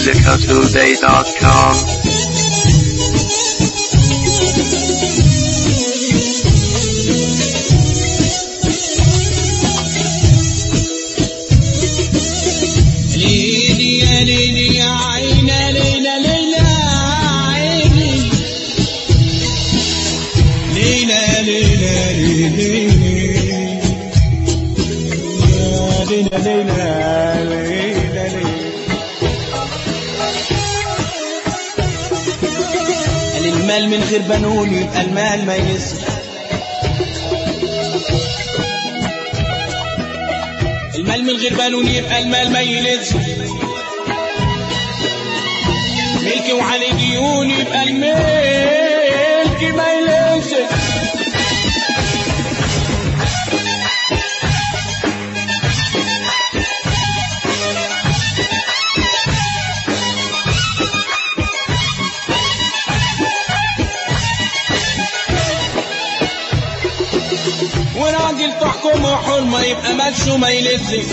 MazikaToday.com ليلي يا ليلي يا عينا ليلى ليلى عيني ليلى ليلى ليلى ليلى ليلى ليلى قال المال من غير بنون يبقى المال ما يسمع المال من غير بنون يبقى المال ما يلزم ملك وعلي ديون يبقى الملك ما يلزم وراجل تحكم وحرمة يبقى ماتش وما يلزم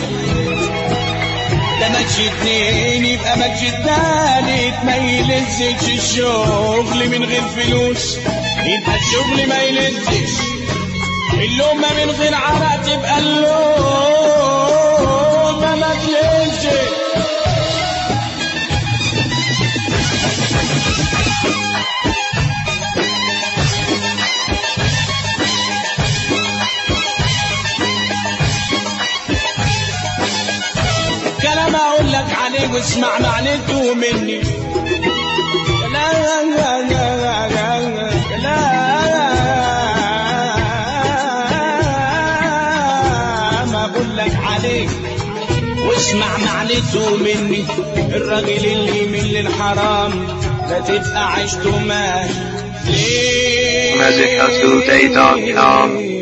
ده ماتش اتنين يبقى ماتش التالت ما يلزش الشغل من غير فلوس يبقى الشغل ما يلزش اللقمة من غير عرق تبقى اللقمة ما تلزش كلام اقول لك عليه واسمع معنته مني كلام اقول لك عليه واسمع معنته مني الراجل اللي من للحرام لا تبقى عيشته مال ليه MazikaToday.com